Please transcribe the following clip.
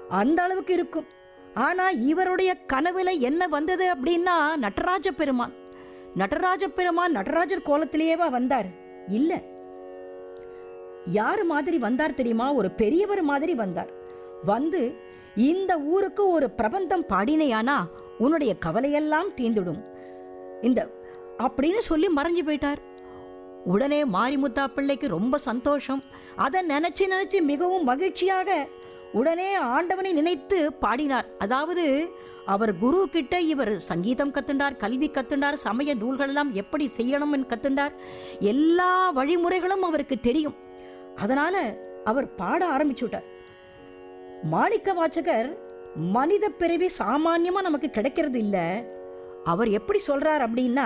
அந்த அளவுக்கு இருக்கும் ஆனா இவருடைய கனவுல என்ன வந்தது அப்படின்னா நடராஜ பெருமான் நடராஜ பெருமான் நடராஜர் கோலத்திலேயேவா வந்தார் இல்ல யாரு மாதிரி வந்தார் தெரியுமா ஒரு பெரியவர் மாதிரி வந்தார் வந்து இந்த ஊருக்கு ஒரு பிரபந்தம் பாடினையானா உன்னுடைய கவலையெல்லாம் தீர்ந்துடும் இந்த அப்படின்னு சொல்லி மறைஞ்சு போயிட்டார் உடனே மாரிமுத்தா பிள்ளைக்கு ரொம்ப சந்தோஷம் அதை நினைச்சு நினைச்சு மிகவும் மகிழ்ச்சியாக உடனே ஆண்டவனை நினைத்து பாடினார் அதாவது அவர் குரு கிட்ட இவர் சங்கீதம் கத்துண்டார் கல்வி கத்துண்டார் சமய நூல்கள் எல்லாம் எப்படி செய்யணும்னு கத்துண்டார் எல்லா வழிமுறைகளும் அவருக்கு தெரியும் அதனால அவர் பாட ஆரம்பிச்சுட்டார் மாணிக்க வாச்சகர் மனித பிறவி சாமான்யமா நமக்கு கிடைக்கிறது இல்ல அவர் எப்படி சொல்றார் அப்படின்னா